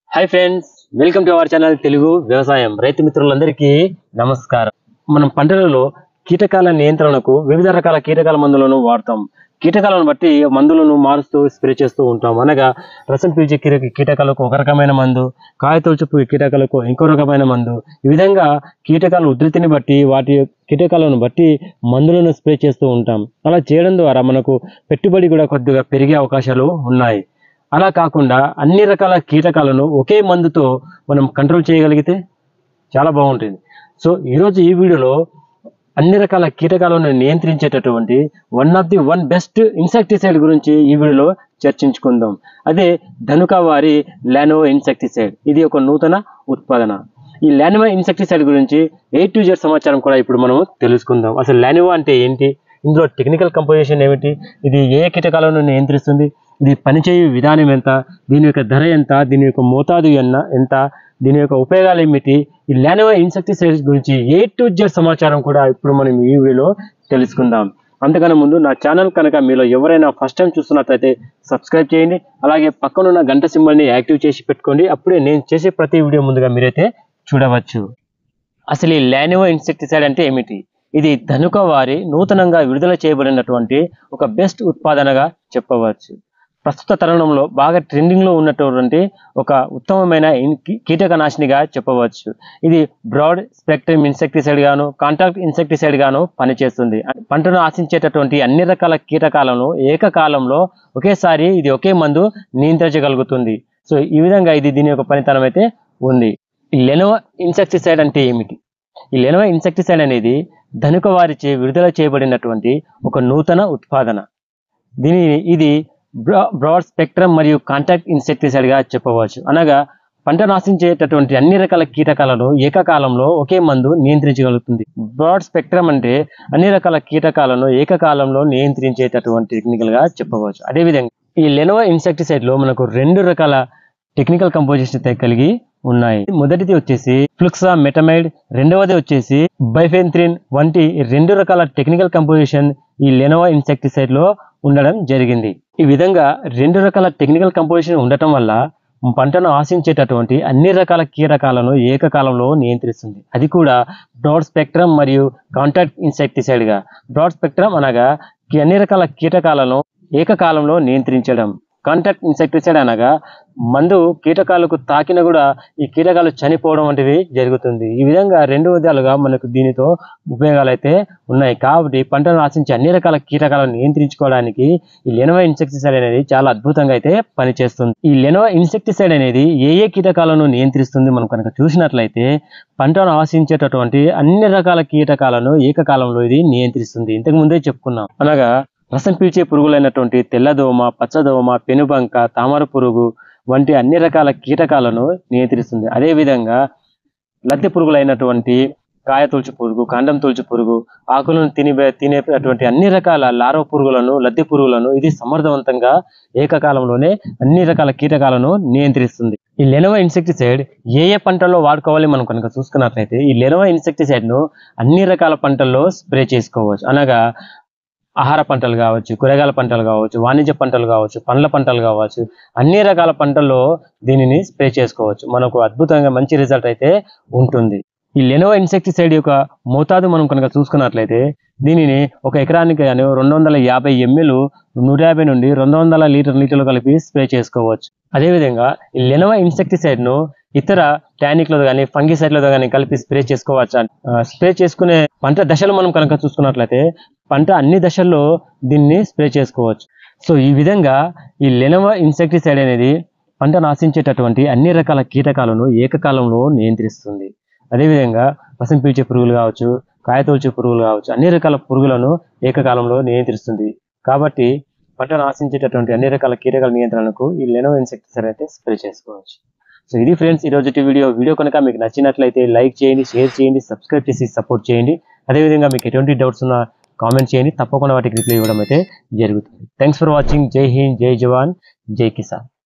hi friends welcome to our channel Telugu వ్యవసాయం రైతు మిత్రులందరికీ నమస్కారం మనం పంటలలో కీటకాల నియంత్రణకు వివిధ రకాల కీటకాల మందులను వాడతాం కీటకాలను బట్టి మందులను మారుస్తూ స్ప్రే చేస్తూ ఉంటాం అనగా రసం పీల్చే కీట కీటకాలకు ఒక రకమైన మందు కాయ తొలుచుపు కీటకాలకు ఇంకో రకమైన మందు ఈ విధంగా కీటకాల ఉధృతిని బట్టి వాటి కీటకాలను బట్టి మందులను స్ప్రే చేస్తూ ఉంటాం అలా చేయడం ద్వారా మనకు పెట్టుబడి కూడా కొద్దిగా పెరిగే అవకాశాలు ఉన్నాయి అలా కాకుండా అన్ని రకాల కీటకాలను ఒకే మందుతో మనం కంట్రోల్ చేయగలిగితే చాలా బాగుంటుంది సో ఈరోజు ఈ వీడియోలో అన్ని రకాల కీటకాలను నియంత్రించేటటువంటి one of the one best insecticide గురించి ఈ వీడియోలో చర్చించుకుందాం అదే ధనుక వారి లానో ఇన్సెక్టిసైడ్ ఇది ఒక నూతన ఉత్పాదన ఈ లానివా ఇన్సెక్టిసైడ్ గురించి ఏ టు జెడ్ సమాచారం కూడా ఇప్పుడు మనం తెలుసుకుందాం అసలు లానివా అంటే ఏంటి ఇందులో టెక్నికల్ కంపోజిషన్ ఏమిటి ఇది ఏ కీటకాలను నియంత్రిస్తుంది ఇది పనిచేయు విధానం ఎంత దీని యొక్క ధర ఎంత దీని యొక్క మోతాదు ఎన్న ఎంత దీని యొక్క ఉపయోగాలు ఏమిటి ఈ లానివా ఇన్సెక్టిసైడ్స్ గురించి ఏ టు జెడ్ సమాచారం కూడా ఇప్పుడు మనం ఈ వీడియోలో తెలుసుకుందాం అంతకన్నా ముందు నా ఛానల్ కనుక మీలో ఎవరైనా ఫస్ట్ టైం చూస్తున్నట్లయితే సబ్స్క్రైబ్ చేయండి అలాగే పక్కనున్న గంట సింబల్ని యాక్టివ్ చేసి పెట్టుకోండి అప్పుడే నేను చేసే ప్రతి వీడియో ముందుగా మీరైతే చూడవచ్చు అసలు ఈ లానివో ఇన్సెక్టిసైడ్ అంటే ఏమిటి ఇది ధనుక వారి నూతనంగా విడుదల చేయబడినటువంటి ఒక బెస్ట్ ఉత్పాదనగా చెప్పవచ్చు ప్రస్తుత తరుణంలో బాగా ట్రెండింగ్ లో ఉన్నటువంటి ఒక ఉత్తమమైన ఇన్- కీ- కీటకనాశినిగా చెప్పవచ్చు ఇది బ్రాడ్ స్పెక్ట్రమ్ ఇన్సెక్టిసైడ్ గాను కాంటాక్ట్ ఇన్సెక్టిసైడ్ గాను పనిచేస్తుంది పంటను ఆశించేటటువంటి అన్ని రకాల కీటకాలను ఏకకాలంలో ఒకేసారి ఇది ఒకే మందు నియంత్రించగలుగుతుంది సో ఈ విధంగా ఇది దీని యొక్క పనితనం అయితే ఉంది ఈ లెనోవా ఇన్సెక్టిసైడ్ అంటే ఏమిటి ఈ లెనోవా ఇన్సెక్టిసైడ్ అనేది ధనుక వారిచే విడుదల చేయబడినటువంటి ఒక నూతన ఉత్పాదన దీని ఇది బ్రా- బ్రాడ్ స్పెక్ట్రమ్ మరియు కాంటాక్ట్ ఇన్సెక్టిసైడ్ గా చెప్పవచ్చు అనగా పంట నాశించేటటువంటి అన్ని రకాల కీటకాలను ఏకకాలంలో ఒకే మందు నియంత్రించగలుగుతుంది బ్రాడ్ స్పెక్ట్రమ్ అంటే అన్ని రకాల కీటకాలను ఏకకాలంలో నియంత్రించేటటువంటి టెక్నికల్ గా చెప్పవచ్చు అదేవిధంగా ఈ లెనోవా ఇన్సెక్టిసైడ్ లో మనకు రెండు రకాల టెక్నికల్ కంపోజిషన్ కలిగి ఉన్నాయి మొదటిది వచ్చేసి ఫ్లుక్సా మెటమైడ్ రెండవది వచ్చేసి బైఫెన్థ్రిన్ వంటి రెండు రకాల టెక్నికల్ కంపోజిషన్ ఈ లెనోవా ఇన్సెక్టిసైడ్ లో ఉండడం జరిగింది ఈ విధంగా రెండు రకాల టెక్నికల్ కంపోజిషన్ ఉండటం వల్ల పంటను ఆశించేటటువంటి అన్ని రకాల కీటకాలను ఏకకాలంలో నియంత్రిస్తుంది అది కూడా బ్రాడ్ స్పెక్ట్రమ్ మరియు కాంటాక్ట్ ఇన్సెక్టిసైడ్ గా బ్రాడ్ స్పెక్ట్రమ్ అనగా ఈ అన్ని రకాల కీటకాలను ఏకకాలంలో నియంత్రించడం కాంటాక్ట్ ఇన్సెక్టిసైడ్ అనగా మందు కీటకాలకు తాకిన కూడా ఈ కీటకాలు చనిపోవడం వంటివి జరుగుతుంది ఈ విధంగా రెండు విధాలుగా మనకు దీనితో ఉపయోగాలు అయితే ఉన్నాయి కాబట్టి పంటను ఆశించే అన్ని రకాల కీటకాలను నియంత్రించుకోవడానికి ఈ లెనోవా ఇన్సెక్టిసైడ్ అనేది చాలా అద్భుతంగా అయితే పనిచేస్తుంది ఈ లెనోవా ఇన్సెక్టిసైడ్ అనేది ఏ ఏ కీటకాలను నియంత్రిస్తుంది మనం కనుక చూసినట్లయితే పంటను ఆశించేటటువంటి అన్ని రకాల కీటకాలను ఏకకాలంలో ఇది నియంత్రిస్తుంది ఇంతకు ముందే చెప్పుకున్నాం అనగా రసం పీల్చే పురుగులైనటువంటి తెల్లదోమ పచ్చదోమ పెనుబంక తామర పురుగు వంటి అన్ని రకాల కీటకాలను నియంత్రిస్తుంది అదేవిధంగా లద్దె పురుగులైనటువంటి కాయ తొలుచు పురుగు కాండం తొలుచు పురుగు ఆకులను తిని తినేటటువంటి అన్ని రకాల లార్వ పురుగులను లద్దె పురుగులను ఇది సమర్థవంతంగా ఏకకాలంలోనే అన్ని రకాల కీటకాలను నియంత్రిస్తుంది ఈ లెనోవా ఇన్సెక్టిసైడ్ ఏ ఏ పంటల్లో వాడుకోవాలి మనం కనుక చూసుకున్నట్లయితే ఈ లెనోవా ఇన్సెక్టిసైడ్ ను అన్ని రకాల పంటల్లో స్ప్రే చేసుకోవచ్చు అనగా ఆహార పంటలు కావచ్చు కూరగాయల పంటలు కావచ్చు వాణిజ్య పంటలు కావచ్చు పండ్ల పంటలు కావచ్చు అన్ని రకాల పంటల్లో దీనిని స్ప్రే చేసుకోవచ్చు మనకు అద్భుతంగా మంచి రిజల్ట్ అయితే ఉంటుంది ఈ లెనోవా ఇన్సెక్టిసైడ్ యొక్క మోతాదు మనం కనుక చూసుకున్నట్లయితే దీనిని ఒక ఎకరానికి గాను రెండు వందల యాభై ఎంఎల్ నూట యాభై నుండి రెండు వందల లీటర్ నీటిలో కలిపి స్ప్రే చేసుకోవచ్చు అదేవిధంగా ఈ లెనోవా ఇన్సెక్టిసైడ్ ను ఇతర టానిక్లతో కానీ ఫంగిసైడ్లతో కానీ కలిపి స్ప్రే చేసుకోవచ్చు ఆ, స్ప్రే చేసుకునే పంట దశలు మనం కనుక చూసుకున్నట్లయితే పంట అన్ని దశల్లో దీన్ని స్ప్రే చేసుకోవచ్చు సో ఈ విధంగా ఈ లెనోవా ఇన్సెక్టిసైడ్ అనేది పంట నాశించేటటువంటి అన్ని రకాల కీటకాలను ఏకకాలంలో నియంత్రిస్తుంది అదేవిధంగా రసం పీల్చే పురుగులు కావచ్చు కాయ తోల్చే పురుగులు కావచ్చు అన్ని రకాల పురుగులను ఏకకాలంలో నియంత్రిస్తుంది కాబట్టి పంట నాశించేటటువంటి అన్ని రకాల కీటకాల నియంత్రణకు ఈ లెనో ఇన్సెక్టిసైడ్ అయితే స్ప్రే చేసుకోవచ్చు సో ఇది ఫ్రెండ్స్ ఈ రోజు వీడియో వీడియో కనుక మీకు నచ్చినట్లయితే లైక్ చేయండి షేర్ చేయండి సబ్స్క్రైబ్ చేసి సపోర్ట్ చేయండి అదేవిధంగా మీకు ఎటువంటి డౌట్స్ ఉన్నా కామెంట్ చేయండి తప్పకుండా వాటికి రిప్లై ఇవ్వడం అయితే జరుగుతుంది థ్యాంక్స్ ఫర్ వాచింగ్ జై హింద్ జై జవాన్ జై కిసాన్